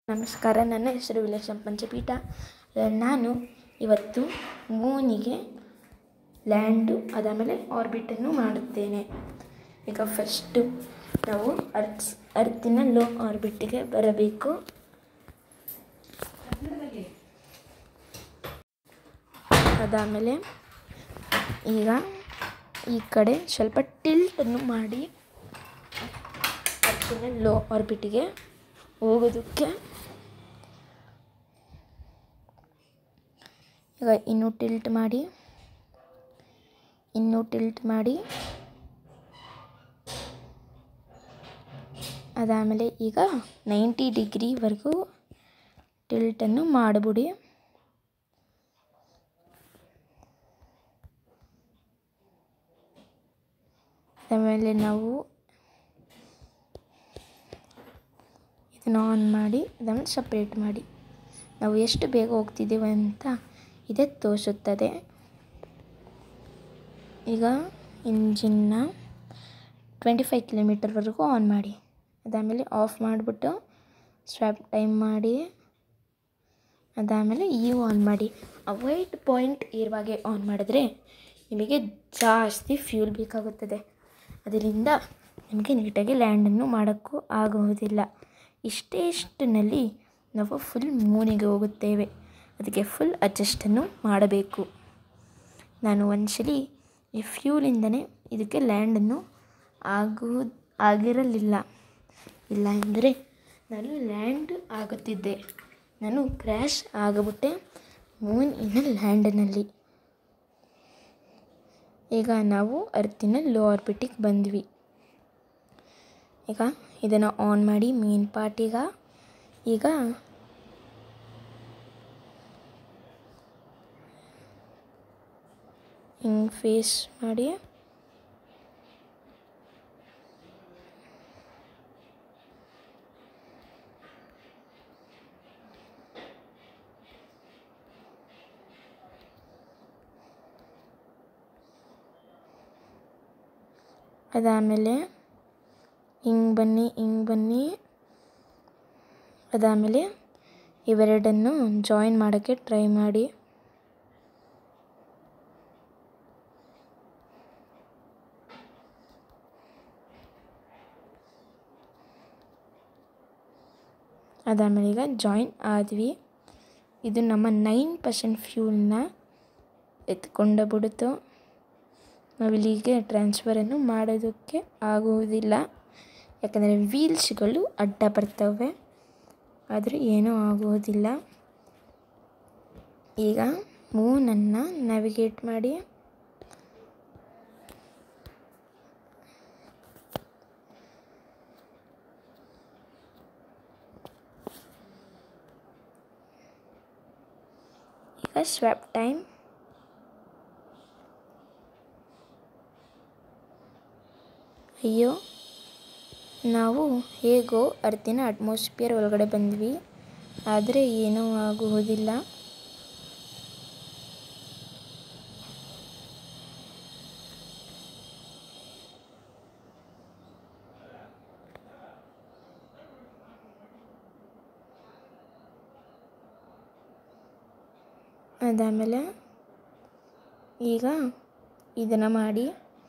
ನಮಸ್ಕಾರ ನನ್ನ ಹೆಸರು ವಿಲಾಸಂ ಪಂಚಪೀಠ ನಾನು ಇವತ್ತು ಮೂನಿಗೆ ಲ್ಯಾಂಡು ಅದಾದಮೇಲೆ ಆರ್ಬಿಟನ್ನು ಮಾಡುತ್ತೇನೆ ಈಗ ಫಸ್ಟು ನಾವು ಅರ್ತ್ಸ್ ಅರ್ತಿನ ಲೋ ಆರ್ಬಿಟ್ಟಿಗೆ ಬರಬೇಕು ಅದಾದಮೇಲೆ ಈಗ ಈ ಕಡೆ ಸ್ವಲ್ಪ ಟಿಲ್ಟನ್ನು ಮಾಡಿ ಅರ್ತಿನ ಲೋ ಆರ್ಬಿಟಿಗೆ ಹೋಗೋದಕ್ಕೆ ಈಗ ಇನ್ನೂ ಟಿಲ್ಟ್ ಮಾಡಿ ಇನ್ನೂ ಟಿಲ್ಟ್ ಮಾಡಿ ಅದಾದಮೇಲೆ ಈಗ ನೈಂಟಿ ಡಿಗ್ರಿವರೆಗೂ ಟಿಲ್ಟನ್ನು ಮಾಡಿಬಿಡಿ ಆಮೇಲೆ ನಾವು ಇದನ್ನು ಆನ್ ಮಾಡಿ ಅದನ್ನು ಸಪ್ರೇಟ್ ಮಾಡಿ ನಾವು ಎಷ್ಟು ಬೇಗ ಹೋಗ್ತಿದ್ದೀವಿ ಅಂತ ಇದೇ ತೋರಿಸುತ್ತದೆ ಈಗ ಇಂಜಿನ್ನ ಟ್ವೆಂಟಿ ಫೈವ್ ಕಿಲೋಮೀಟರ್ವರೆಗೂ ಆನ್ ಮಾಡಿ ಅದಾದಮೇಲೆ ಆಫ್ ಮಾಡಿಬಿಟ್ಟು ಸ್ವಾಪ್ ಟೈಮ್ ಮಾಡಿ ಅದಾದಮೇಲೆ ಇ ಆನ್ ಮಾಡಿ ಆ ವೈಟ್ ಪಾಯಿಂಟ್ ಇರುವಾಗೆ ಆನ್ ಮಾಡಿದ್ರೆ ನಿಮಗೆ ಜಾಸ್ತಿ ಫ್ಯೂಲ್ ಬೇಕಾಗುತ್ತದೆ ಅದರಿಂದ ನಿಮಗೆ ನೀಟಾಗಿ ಲ್ಯಾಂಡನ್ನು ಮಾಡೋಕ್ಕೂ ಆಗುವುದಿಲ್ಲ ಇಷ್ಟೇ ಇಷ್ಟನಲ್ಲಿ ನಾವು ಫುಲ್ ಮೂನಿಗೆ ಹೋಗುತ್ತೇವೆ ಅದಕ್ಕೆ ಫುಲ್ ಅಡ್ಜಸ್ಟನ್ನು ಮಾಡಬೇಕು ನಾನು ಒಂದ್ಸಲಿ ಈ ಫ್ಯೂಲಿಂದನೇ ಇದಕ್ಕೆ ಲ್ಯಾಂಡನ್ನು ಆಗು ಆಗಿರಲಿಲ್ಲ ಇಲ್ಲ ಎಂದರೆ ನಾನು ಲ್ಯಾಂಡ್ ಆಗುತ್ತಿದ್ದೆ ನಾನು ಕ್ರ್ಯಾಶ್ ಆಗಿಬಿಟ್ಟೆ ಮೂನ್ ಇನ್ ಲ್ಯಾಂಡ್ನಲ್ಲಿ ಈಗ ನಾವು ಅರ್ತಿನ ಲೋ ಆರ್ಬಿಟಿಗೆ ಬಂದ್ವಿ ಈಗ ಇದನ್ನು ಆನ್ ಮಾಡಿ ಮೇನ್ ಪಾರ್ಟಿಗ ಈಗ ಹಿಂಗೆ ಫೇಸ್ ಮಾಡಿ ಅದಾದಮೇಲೆ ಹಿಂಗೆ ಬನ್ನಿ ಹಿಂಗೆ ಬನ್ನಿ ಅದಾದಮೇಲೆ ಇವೆರಡನ್ನು ಜಾಯಿನ್ ಮಾಡೋಕ್ಕೆ ಟ್ರೈ ಮಾಡಿ ಅದಾದಮೇಲೆ ಈಗ ಜಾಯಿನ್ ಆದ್ವಿ ಇದು ನಮ್ಮ ನೈನ್ ಪರ್ಸೆಂಟ್ ಫ್ಯೂಲ್ನ ಎತ್ಕೊಂಡು ಬಿಡ್ತು ನಾವಿಲ್ಲಿಗೆ ಟ್ರಾನ್ಸ್ಫರನ್ನು ಮಾಡೋದಕ್ಕೆ ಆಗುವುದಿಲ್ಲ ಯಾಕಂದರೆ ವೀಲ್ಸ್ಗಳು ಅಡ್ಡ ಬರ್ತವೆ ಆದರೆ ಏನೂ ಆಗುವುದಿಲ್ಲ ಈಗ ಮೂನನ್ನು ನ್ಯಾವಿಗೇಟ್ ಮಾಡಿ ಈಗ ಸ್ವಾಪ್ ಟೈಮ್ ಅಯ್ಯೋ ನಾವು ಹೇಗೋ ಅರ್ತಿನ ಅಟ್ಮಾಸ್ಫಿಯರ್ ಒಳಗಡೆ ಬಂದ್ವಿ ಆದರೆ ಏನೂ ಆಗುವುದಿಲ್ಲ ಅದಾದಮೇಲೆ ಈಗ ಇದನ್ನು ಮಾಡಿ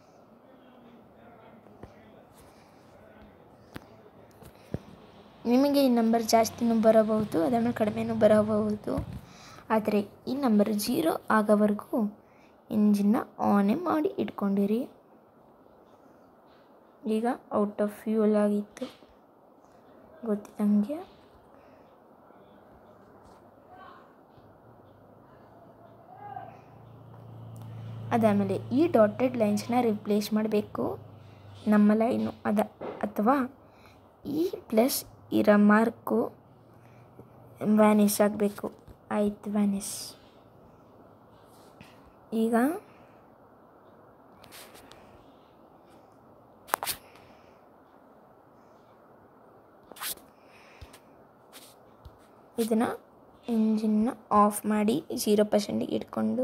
ನಿಮಗೆ ಈ ನಂಬರ್ ಜಾಸ್ತಿನೂ ಬರಬಹುದು ಅದಾದಮೇಲೆ ಕಡಿಮೆನೂ ಬರಬಹುದು ಆದರೆ ಈ ನಂಬರ್ ಜೀರೋ ಆಗೋವರೆಗೂ ಇಂಜಿನ್ನ ಆನೇ ಮಾಡಿ ಇಟ್ಕೊಂಡಿರಿ ಈಗ ಔಟ್ ಆಫ್ ಫ್ಯೂಲ್ ಆಗಿತ್ತು ಗೊತ್ತಿದ್ದಂಗೆ ಅದಾದಮೇಲೆ ಈ ಡಾಟೆಡ್ ಲೈನ್ಸ್ನ ರಿಪ್ಲೇಸ್ ಮಾಡಬೇಕು ನಮ್ಮ ಲೈನು ಅದ ಅಥವಾ ಈ ಪ್ಲಸ್ ಇರೋ ಮಾರ್ಕು ವ್ಯಾನಿಸ್ ಆಗಬೇಕು ಆಯ್ತು ವ್ಯಾನಿಸ್ ಈಗ ಇದನ್ನು ಇಂಜಿನ್ನ ಆಫ್ ಮಾಡಿ ಝೀರೋ ಪರ್ಸೆಂಟಿಗೆ ಇಟ್ಕೊಂಡು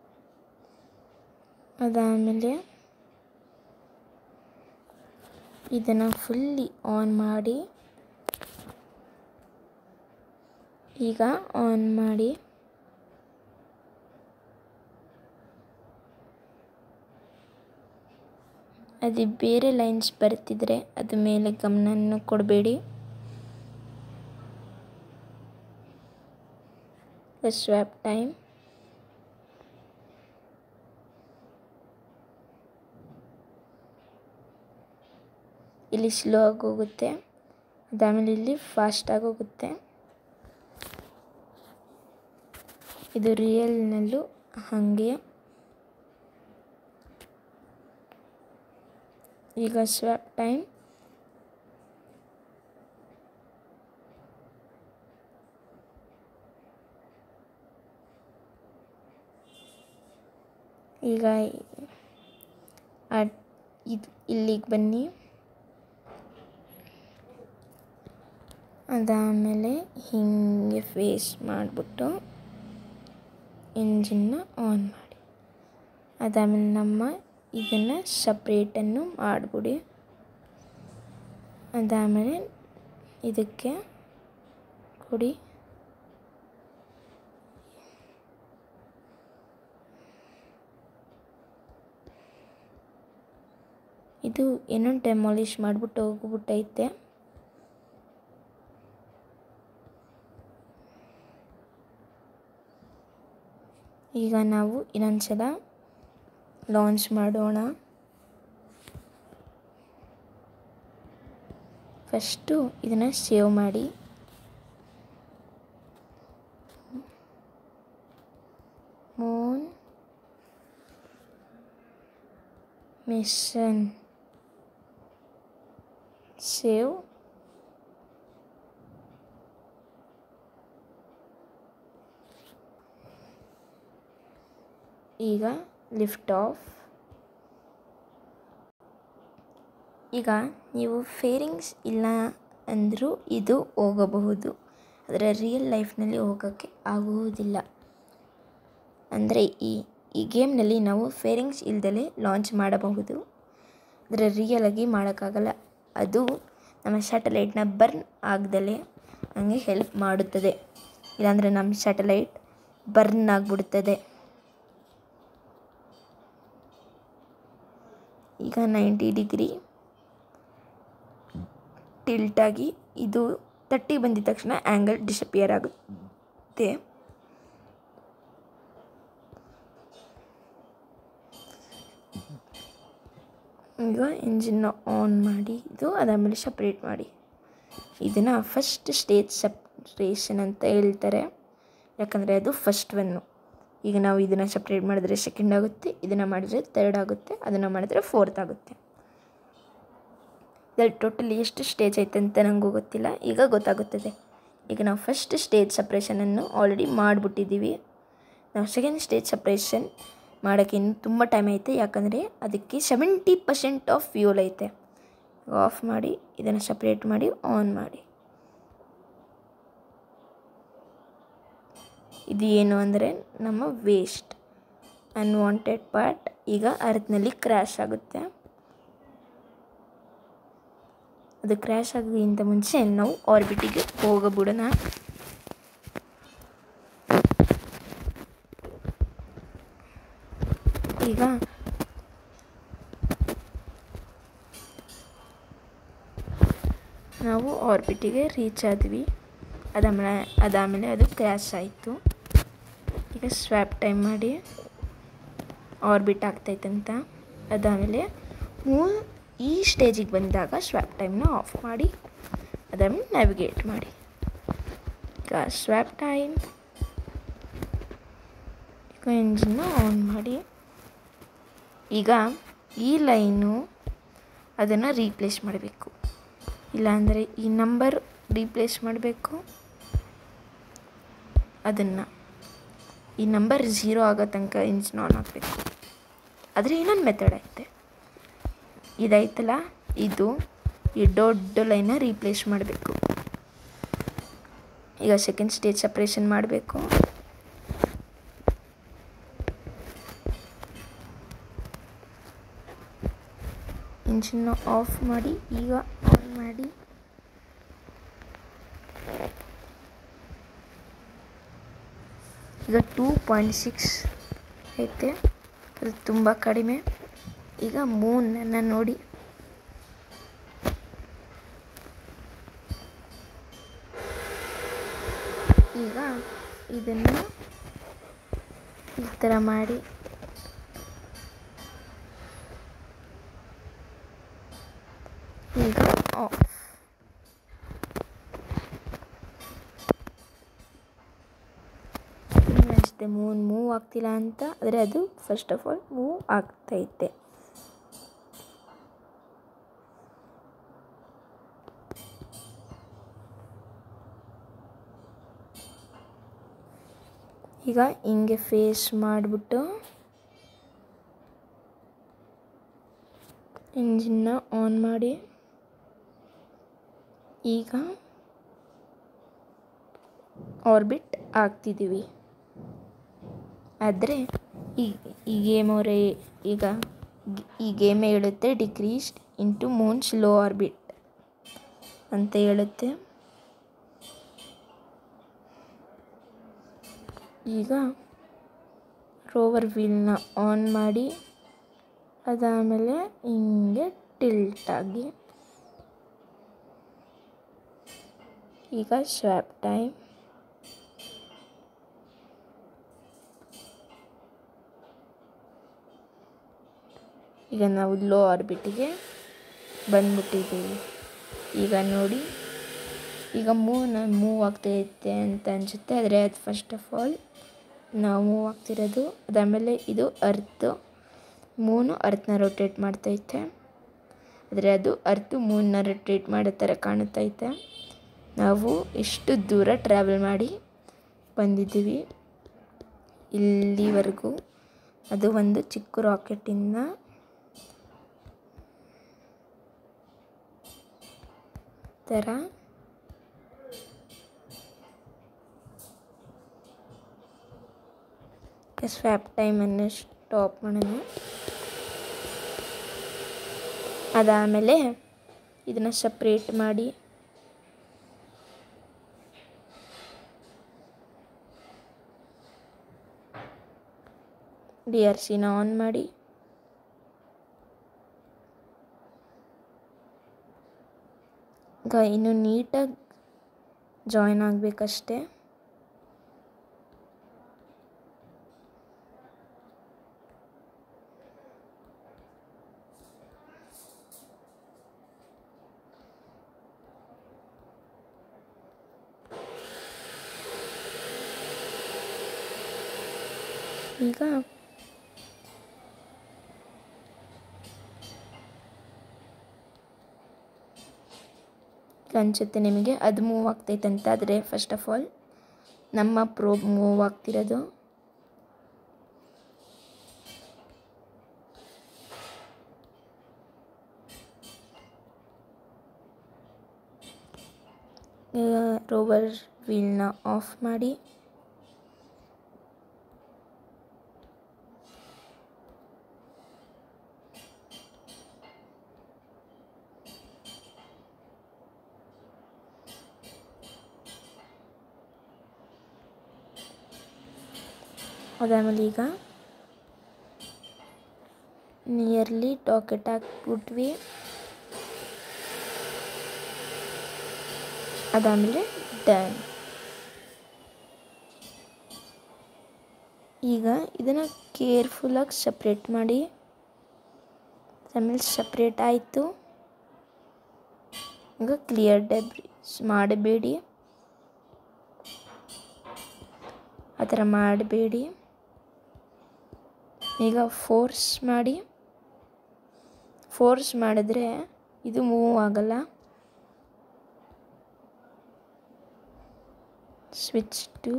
ಅದಾದಮೇಲೆ ಇದನ್ನು ಫುಲ್ಲಿ ಆನ್ ಮಾಡಿ ಈಗ ಆನ್ ಮಾಡಿ ಅದು ಬೇರೆ ಲೈನ್ಸ್ ಬರ್ತಿದ್ರೆ ಅದ್ರ ಮೇಲೆ ಗಮನವನ್ನು ಕೊಡಬೇಡಿ ಸ್ವ್ಯಾಪ್ ಟೈಮ್ ಇಲ್ಲಿ ಸ್ಲೋ ಆಗಿ ಹೋಗುತ್ತೆ ಅದಾದಮೇಲೆ ಇಲ್ಲಿ ಫಾಸ್ಟಾಗಿ ಹೋಗುತ್ತೆ ಇದು ರಿಯಲ್ನಲ್ಲೂ ಹಾಗೆ ಈಗ ಸ್ವ್ಯಾಪ್ ಟೈಮ್ ಈಗ ಇದು ಇಲ್ಲಿಗೆ ಬನ್ನಿ ಅದಾದಮೇಲೆ ಹೀಗೆ ಫೇಸ್ ಮಾಡಿಬಿಟ್ಟು ಇಂಜಿನ್ನ ಆನ್ ಮಾಡಿ ಅದಾದಮೇಲೆ ನಮ್ಮ ಇದನ್ನು ಸಪ್ರೇಟನ್ನು ಮಾಡಿಬಿಡಿ ಅದಾದಮೇಲೆ ಇದಕ್ಕೆ ಕೊಡಿ ಇದು ಏನೋ ಡೆಮಾಲಿಷ್ ಮಾಡಿಬಿಟ್ಟು ಹೋಗ್ಬಿಟ್ಟೈತೆ ಈಗ ನಾವು ಇನ್ನೊಂದ್ಸಲ ಲಾಂಚ್ ಮಾಡೋಣ ಫಸ್ಟು ಇದನ್ನು ಸೇವ್ ಮಾಡಿ ಮೂನ್ ಮಿಷನ್ ಸೇವ್ ಈಗ ಲಿಫ್ಟ್ ಆಫ್ ಈಗ ನೀವು ಫೇರಿಂಗ್ಸ್ ಇಲ್ಲ ಅಂದರೂ ಇದು ಹೋಗಬಹುದು ಆದರೆ ರಿಯಲ್ ಲೈಫ್ನಲ್ಲಿ ಹೋಗೋಕ್ಕೆ ಆಗುವುದಿಲ್ಲ ಅಂದರೆ ಈ ಈ ಗೇಮ್ನಲ್ಲಿ ನಾವು ಫೇರಿಂಗ್ಸ್ ಇಲ್ದಲೇ ಲಾಂಚ್ ಮಾಡಬಹುದು ಆದರೆ ರಿಯಲಾಗಿ ಮಾಡೋಕ್ಕಾಗಲ್ಲ ಅದು ನಮ್ಮ ಸ್ಯಾಟಲೈಟ್ನ ಬರ್ನ್ ಆಗ್ದಲೇ ನಮಗೆ ಹೆಲ್ಪ್ ಮಾಡುತ್ತದೆ ಇಲ್ಲಾಂದರೆ ನಮ್ಮ ಸ್ಯಾಟಲೈಟ್ ಬರ್ನ್ ಆಗಿಬಿಡುತ್ತದೆ ಈಗ ನೈಂಟಿ ಡಿಗ್ರಿ ಟಿಲ್ಟಾಗಿ ಇದು ತರ್ಟಿ ಬಂದಿದ ತಕ್ಷಣ ಆ್ಯಂಗಲ್ ಡಿಸಪಿಯರ್ ಆಗುತ್ತೆ ಈಗ ಇಂಜಿನ್ನ ಆನ್ ಮಾಡಿ ಇದು ಅದಾದಮೇಲೆ ಸಪ್ರೇಟ್ ಮಾಡಿ ಇದನ್ನು ಫಸ್ಟ್ ಸ್ಟೇಜ್ ಸಪ್ರೇಷನ್ ಅಂತ ಹೇಳ್ತಾರೆ ಯಾಕಂದರೆ ಅದು ಫಸ್ಟ್ ಒನ್ನು ಈಗ ನಾವು ಇದನ್ನು ಸಪ್ರೇಟ್ ಮಾಡಿದ್ರೆ ಸೆಕೆಂಡ್ ಆಗುತ್ತೆ ಇದನ್ನು ಮಾಡಿದರೆ ತರ್ಡ್ ಆಗುತ್ತೆ ಅದನ್ನು ಮಾಡಿದ್ರೆ ಫೋರ್ತ್ ಆಗುತ್ತೆ ಇದ್ರಲ್ಲಿ ಟೋಟಲ್ ಎಷ್ಟು ಸ್ಟೇಜ್ ಐತೆ ಅಂತ ನನಗೂ ಗೊತ್ತಿಲ್ಲ ಈಗ ಗೊತ್ತಾಗುತ್ತದೆ ಈಗ ನಾವು ಫಸ್ಟ್ ಸ್ಟೇಜ್ ಸಪ್ರೇಷನನ್ನು ಆಲ್ರೆಡಿ ಮಾಡಿಬಿಟ್ಟಿದ್ದೀವಿ ನಾವು ಸೆಕೆಂಡ್ ಸ್ಟೇಜ್ ಸಪ್ರೇಷನ್ ಮಾಡೋಕ್ಕೆ ಇನ್ನು ತುಂಬ ಟೈಮ್ ಐತೆ ಯಾಕಂದರೆ ಅದಕ್ಕೆ ಸೆವೆಂಟಿ ಪರ್ಸೆಂಟ್ ಆಫ್ ಫ್ಯೂಲ್ ಐತೆ ಆಫ್ ಮಾಡಿ ಇದನ್ನು ಸಪ್ರೇಟ್ ಮಾಡಿ ಆನ್ ಮಾಡಿ ಇದು ಏನು ಅಂದರೆ ನಮ್ಮ ವೇಸ್ಟ್ ಅನ್ವಾಂಟೆಡ್ ಪಾರ್ಟ್ ಈಗ ಅರ್ತ್ನಲ್ಲಿ ಕ್ರ್ಯಾಶ್ ಆಗುತ್ತೆ ಅದು ಕ್ರ್ಯಾಶ್ ಆಗೋಕ್ಕಿಂತ ಮುಂಚೆ ನಾವು ಆರ್ಬಿಟಿಗೆ ಹೋಗಬಿಡೋಣ ಈಗ ನಾವು ಆರ್ಬಿಟಿಗೆ ರೀಚ್ ಆದ್ವಿ ಅದಾದ್ಮೇಲೆ ಅದಾದಮೇಲೆ ಅದು ಕ್ರ್ಯಾಶ್ ಆಯಿತು ಈಗ ಸ್ವ್ಯಾಪ್ ಟೈಮ್ ಮಾಡಿ ಆರ್ಬಿಟ್ ಆಗ್ತೈತಂತ ಅದಾದಮೇಲೆ ಮೂ ಈ ಸ್ಟೇಜಿಗೆ ಬಂದಾಗ ಸ್ವ್ಯಾಪ್ ಟೈಮ್ನ ಆಫ್ ಮಾಡಿ ಅದಾದ್ಮೇಲೆ ನ್ಯಾವಿಗೇಟ್ ಮಾಡಿ ಈಗ ಸ್ವ್ಯಾಪ್ ಟೈಮ್ ಈಗ ಇಂಜಿನ್ನ ಆನ್ ಮಾಡಿ ಈಗ ಈ ಲೈನು ಅದನ್ನು ರೀಪ್ಲೇಸ್ ಮಾಡಬೇಕು ಇಲ್ಲಾಂದರೆ ಈ ನಂಬರ್ ರೀಪ್ಲೇಸ್ ಮಾಡಬೇಕು ಅದನ್ನು ಈ ನಂಬರ್ ಝೀರೋ ಆಗೋ ತನಕ ಇಂಜಿನ್ ಆನ್ ಆಗಬೇಕು ಆದರೆ ಇನ್ನೊಂದು ಮೆಥಡ್ ಐತೆ ಇದೈತಲ್ಲ ಇದು ಈ ದೊಡ್ಡ ಲೈನ ರೀಪ್ಲೇಸ್ ಮಾಡಬೇಕು ಈಗ ಸೆಕೆಂಡ್ ಸ್ಟೇಜ್ ಸಪ್ರೇಷನ್ ಮಾಡಬೇಕು ಇಂಜಿನ್ನ ಆಫ್ ಮಾಡಿ ಈಗ ಆನ್ ಮಾಡಿ ಈಗ ಟೂ ಪಾಯಿಂಟ್ ಸಿಕ್ಸ್ ಐತೆ ಅದು ತುಂಬ ಕಡಿಮೆ ಈಗ ಮೂನನ್ನು ನೋಡಿ ಈಗ ಇದನ್ನು ಈ ಥರ ಮಾಡಿ ಈಗ ಆಫ್ ಅಷ್ಟೇ ಮೂನ್ ಮೂವ್ ಆಗ್ತಿಲ್ಲ ಅಂತ ಆದರೆ ಅದು ಫಸ್ಟ್ ಆಫ್ ಆಲ್ ಮೂವ್ ಆಗ್ತೈತೆ ಈಗ ಹಿಂಗೆ ಫೇಸ್ ಮಾಡಿಬಿಟ್ಟು ಇಂಜಿನ್ನ ಆನ್ ಮಾಡಿ ಈಗ ಆರ್ಬಿಟ್ ಆಗ್ತಿದ್ದೀವಿ ಆದರೆ ಈ ಈ ಗೇಮ್ ಅವರೇ ಈಗ ಈ ಗೇಮ್ ಹೇಳುತ್ತೆ decreased into moon's low orbit ಅಂತ ಹೇಳುತ್ತೆ ಈಗ ರೋವರ್ ವೀಲ್ನ ಆನ್ ಮಾಡಿ ಅದಾದಮೇಲೆ ಹಿಂಗೆ ಟಿಲ್ಟ್ ಆಗಿ ಈಗ ಸ್ವ್ಯಾಪ್ ಟೈಮ್ ಈಗ ನಾವು ಲೋ ಆರ್ಬಿಟಿಗೆ ಬಂದ್ಬಿಟ್ಟಿದ್ದೀವಿ ಈಗ ನೋಡಿ ಈಗ ಮೂವ್ ಮೂವ್ ಆಗ್ತೈತೆ ಅಂತ ಅನಿಸುತ್ತೆ ಆದರೆ ಅದು ಫಸ್ಟ್ ಆಫ್ ಆಲ್ ನಾವು ಮೂವ್ ಆಗ್ತಿರೋದು ಅದಾದಮೇಲೆ ಇದು ಅರ್ತ್ ಮೂನು ಅರ್ಥನ ರೊಟೇಟ್ ಮಾಡ್ತೈತೆ ಆದರೆ ಅದು ಅರ್ತು ಮೂನ್ನ ರೊಟೇಟ್ ಮಾಡೋ ಥರ ಕಾಣುತ್ತೈತೆ ನಾವು ಇಷ್ಟು ದೂರ ಟ್ರಾವೆಲ್ ಮಾಡಿ ಬಂದಿದ್ದೀವಿ ಇಲ್ಲಿವರೆಗೂ ಅದು ಒಂದು ಚಿಕ್ಕ ರಾಕೆಟಿಂದ ಥರ ಸ್ವ್ಯಾಪ್ ಟೈಮನ್ನು ಸ್ಟಾಪ್ ಮಾಡೋಣ ಅದಾದಮೇಲೆ ಇದನ್ನು ಸಪ್ರೇಟ್ ಮಾಡಿ ಡಿ ಆರ್ ಸಿನ ಆನ್ ಮಾಡಿ ಈಗ ಇನ್ನು ನೀಟಾಗಿ ಜಾಯಿನ್ ಆಗಬೇಕಷ್ಟೆ ಈಗ ಅನಿಸುತ್ತೆ ನಿಮಗೆ ಅದು ಮೂವ್ ಆಗ್ತೈತೆ ಅಂತ ಆದರೆ ಫಸ್ಟ್ ಆಫ್ ಆಲ್ ನಮ್ಮ ಪ್ರೋಬ್ ಮೂವ್ ಆಗ್ತಿರೋದು ರೋವರ್ ವೀಲ್ನ ಆಫ್ ಮಾಡಿ ಅದಾದಮೇಲೆ ಈಗ ನಿಯರ್ಲಿ ಟಾಕೆಟ್ ಹಾಕ್ಬಿಟ್ವಿ ಅದಾದಮೇಲೆ ಡನ್ ಈಗ ಇದನ್ನು ಕೇರ್ಫುಲ್ಲಾಗಿ ಸಪ್ರೇಟ್ ಮಾಡಿ ಆಮೇಲೆ ಸಪ್ರೇಟ್ ಆಯಿತು ಈಗ ಕ್ಲಿಯರ್ ಡೆಬ್ರಿಸ್ ಮಾಡಬೇಡಿ ಆ ಥರ ಮಾಡಬೇಡಿ ಈಗ ಫೋರ್ಸ್ ಮಾಡಿ ಫೋರ್ಸ್ ಮಾಡಿದ್ರೆ ಇದು ಮೂವ್ ಆಗಲ್ಲ ಸ್ವಿಚ್ ಟು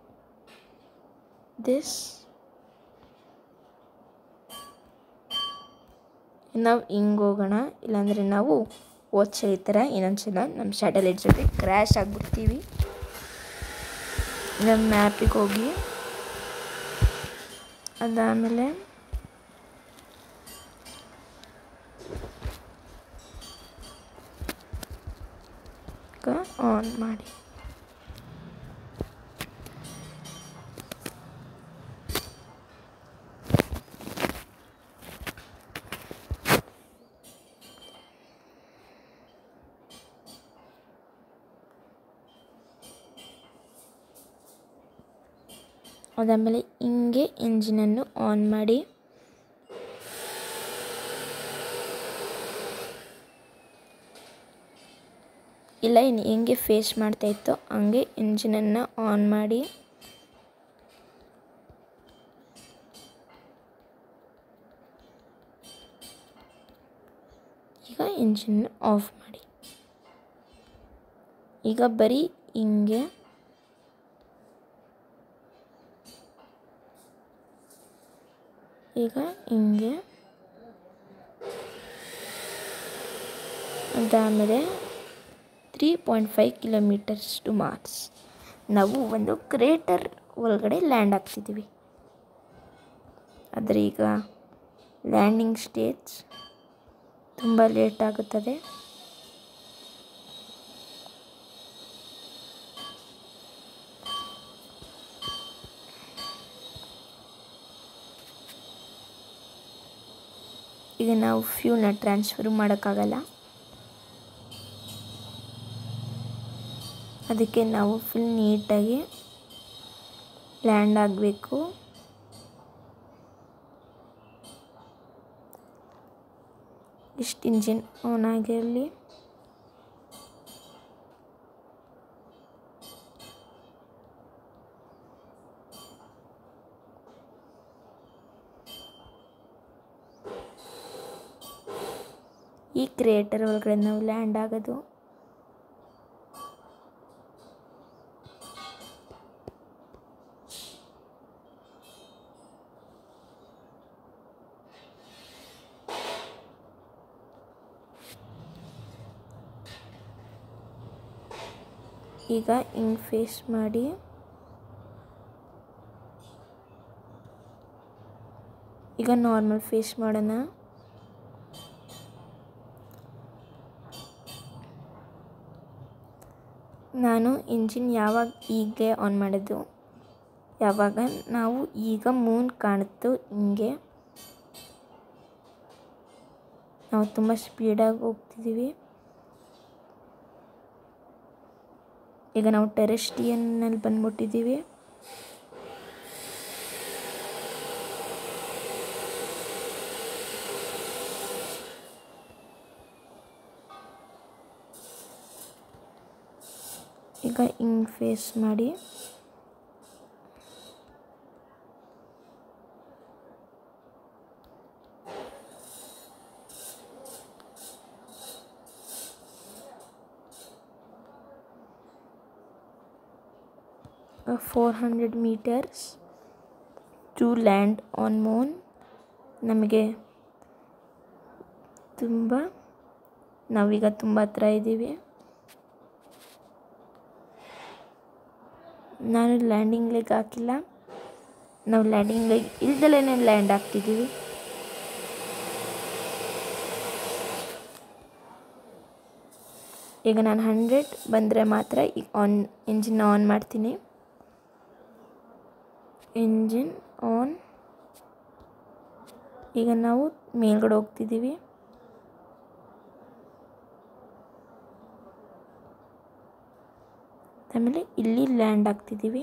ದಿಸ್ ನಾವು ಹಿಂಗೆ ಹೋಗೋಣ ಇಲ್ಲಾಂದರೆ ನಾವು ಓದ್ಸಲ ಈ ಥರ ಇನ್ನೊಂದ್ಸಲ ನಮ್ಮ ಸ್ಯಾಟಲೈಟ್ ಜೊತೆ ಕ್ರ್ಯಾಶ್ ಆಗಿಬಿಡ್ತೀವಿ ನಮ್ಮ ಮ್ಯಾಪಿಗೆ ಹೋಗಿ ಅದಾದಮೇಲೆ ಈಗ ಆನ್ ಮಾಡಿ ಅದಾದಮೇಲೆ ಹಿಂಗೆ ಇಂಜಿನನ್ನು ಆನ್ ಮಾಡಿ ಇಲ್ಲ ಇನ್ನು ಹೆಂಗೆ ಫೇಸ್ ಮಾಡ್ತಾ ಇತ್ತೋ ಹಂಗೆ ಇಂಜಿನನ್ನು ಆನ್ ಮಾಡಿ ಈಗ ಇಂಜಿನ್ ಆಫ್ ಮಾಡಿ ಈಗ ಬರೀ ಹಿಂಗೆ ಈಗ ಹಿಂಗೆ ಅದಾದಮೇಲೆ three point five kilometres to Mars ನಾವು ಒಂದು ಕ್ರೇಟರ್ ಒಳಗಡೆ ಲ್ಯಾಂಡ್ ಆಗ್ತಿದ್ದೀವಿ ಆದರೆ ಈಗ ಲ್ಯಾಂಡಿಂಗ್ ಸ್ಟೇಜ್ ತುಂಬ ಲೇಟ್ ಆಗುತ್ತದೆ ಈಗ ನಾವು ಫ್ಯೂಲ್ನ ಟ್ರಾನ್ಸ್ಫರ್ ಮಾಡೋಕ್ಕಾಗಲ್ಲ ಅದಕ್ಕೆ ನಾವು ಫುಲ್ ನೀಟಾಗಿ ಲ್ಯಾಂಡ್ ಆಗಬೇಕು ಇಷ್ಟು ಇಂಜಿನ್ ಆನ್ ಆಗಿರಲಿ ಈ ಕ್ರಿಯೇಟರ್ ಒಳಗಡೆ ನಾವು ಲ್ಯಾಂಡ್ ಆಗೋದು ಈಗ ಹಿಂಗೆ ಫೇಸ್ ಮಾಡಿ ಈಗ ನಾರ್ಮಲ್ ಫೇಸ್ ಮಾಡೋಣ ನಾನು ಇಂಜಿನ್ ಯಾವಾಗ ಹೀಗೆ ಆನ್ ಮಾಡಿದ್ದು ಯಾವಾಗ ನಾವು ಈಗ ಮೂನ್ ಕಾಣುತ್ತೋ ಹಿಂಗೆ ನಾವು ತುಂಬ ಸ್ಪೀಡಾಗಿ ಹೋಗ್ತಿದ್ದೀವಿ ಈಗ ನಾವು ಟೆರೆಸ್ಟಿಯನ್ನಲ್ಲಿ ಬಂದ್ಬಿಟ್ಟಿದ್ದೀವಿ ಈಗ ಹಿಂಗೆ ಫೇಸ್ ಮಾಡಿ four hundred metres to land on moon ನಮಗೆ ತುಂಬ ನಾವೀಗ ತುಂಬ ಹತ್ರ ಇದ್ದೀವಿ ನಾನು ಲ್ಯಾಂಡಿಂಗ್ ಲೆಗ್ ಹಾಕಿಲ್ಲ ನಾವು ಲ್ಯಾಂಡಿಂಗ್ ಲೆಗ್ ಇಲ್ದಲೇ ಲ್ಯಾಂಡ್ ಆಗ್ತಿದ್ದೀವಿ ಈಗ ನಾನು ಹಂಡ್ರೆಡ್ ಬಂದರೆ ಮಾತ್ರ ಈಗ ಆನ್ ಇಂಜಿನ್ ಆನ್ ಮಾಡ್ತೀನಿ ಇಂಜಿನ್ ಆನ್ ಈಗ ನಾವು ಮೇಲ್ಗಡೆ ಹೋಗ್ತಿದ್ದೀವಿ ಆಮೇಲೆ ಇಲ್ಲಿ ಲ್ಯಾಂಡ್ ಆಗ್ತಿದ್ದೀವಿ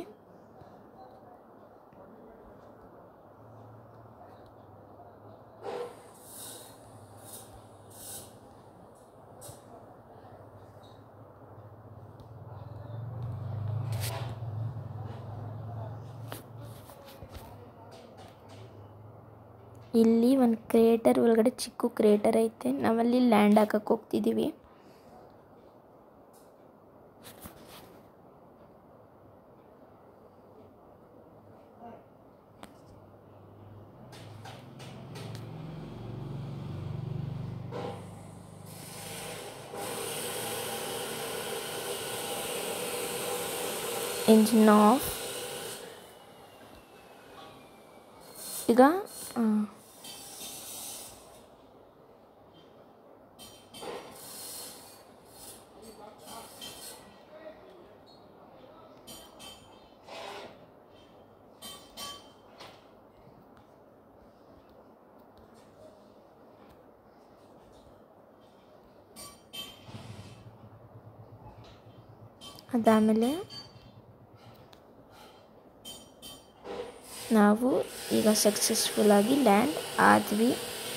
ಇಲ್ಲಿ ಒಂದು ಕ್ರಿಯೇಟರ್ ಒಳಗಡೆ ಚಿಕ್ಕ ಕ್ರಿಯೇಟರ್ ಐತೆ ನಾವಲ್ಲಿ ಲ್ಯಾಂಡ್ ಹಾಕಕ್ಕೆ ಹೋಗ್ತಿದ್ದೀವಿ ಇಂಜಿನ್ ಆಫ್ ಈಗ ಆ, ಅದಾದಮೇಲೆ ನಾವು ಈಗ ಸಕ್ಸಸ್ಫುಲ್ಲಾಗಿ ಲ್ಯಾಂಡ್ ಆದ್ವಿ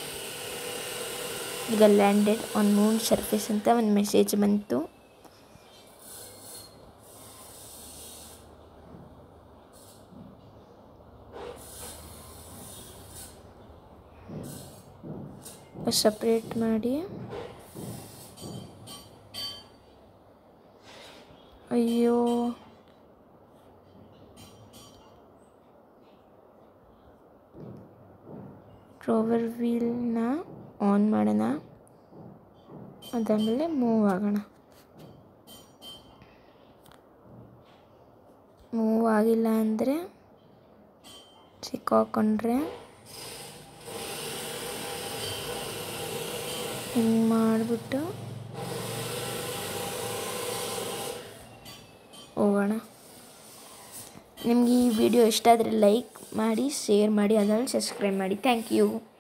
ಈಗ ಲ್ಯಾಂಡೆಡ್ ಆನ್ ಮೂನ್ ಸರ್ಫೇಸ್ ಅಂತ ಒಂದು ಮೆಸೇಜ್ ಬಂತು ಸಪ್ರೇಟ್ ಮಾಡಿ ಅಯ್ಯೋ ರೋವರ್ ವೀಲ್ನ ಆನ್ ಮಾಡೋಣ ಅದಾದಮೇಲೆ ಮೂವ್ ಆಗೋಣ ಮೂವ್ ಆಗಿಲ್ಲ ಅಂದರೆ ಸಿಕ್ಕಾಕೊಂಡ್ರೆ ಹಿಂಗೆ ಮಾಡಿಬಿಟ್ಟು ಹೋಗೋಣ ನಿಮಗೆ ಈ ವಿಡಿಯೋ ಇಷ್ಟ ಆದರೆ ಲೈಕ್ ಮಾಡಿ ಶೇರ್ ಮಾಡಿ ಅದನ್ನು ಸಬ್ಸ್ಕ್ರೈಬ್ ಮಾಡಿ ಥ್ಯಾಂಕ್ ಯು